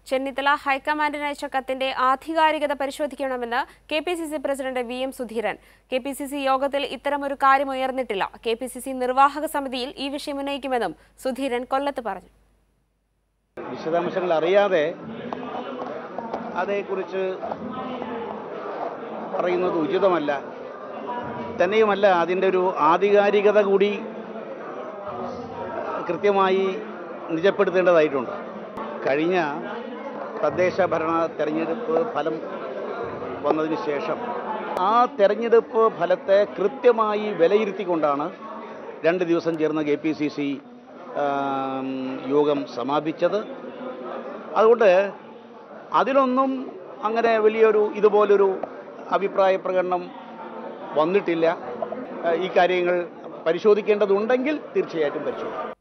ചെന്നിത്തല ഹൈക്കമാൻഡിന് അയച്ച കത്തിന്റെ ആധികാരികത പരിശോധിക്കണമെന്ന് K P C C president V M Sudheeran K P C C യോഗത്തിൽ ഇത്തരമൊരു കാര്യം ഉയർന്നിട്ടില്ല കെ പി സി സി നിർവാഹക സമിതിയിൽ ഈ വിഷയം ഉന്നയിക്കുമെന്നും സുധീരൻ കൊല്ലത്ത് പറഞ്ഞു വിശദാംശങ്ങൾ അറിയാതെ അതേക്കുറിച്ച് പറയുന്നത് ഉചിതമല്ല തന്നെയുമല്ല അതിൻ്റെ ഒരു ആധികാരികത കൂടി കൃത്യമായി നിജപ്പെടുത്തേണ്ടതായിട്ടുണ്ട് കഴിഞ്ഞ തദ്ദേശ ഭരണ തെരഞ്ഞെടുപ്പ് ഫലം വന്നതിന് ശേഷം ആ തെരഞ്ഞെടുപ്പ് ഫലത്തെ കൃത്യമായി വിലയിരുത്തിക്കൊണ്ടാണ് രണ്ട് ദിവസം ചേർന്ന കെ പി സി സി യോഗം സമാപിച്ചത് അതുകൊണ്ട് അതിലൊന്നും അങ്ങനെ വലിയൊരു ഇതുപോലൊരു അഭിപ്രായ പ്രകടനം വന്നിട്ടില്ല ഈ കാര്യങ്ങൾ പരിശോധിക്കേണ്ടതുണ്ടെങ്കിൽ തീർച്ചയായിട്ടും പരിശോധിക്കും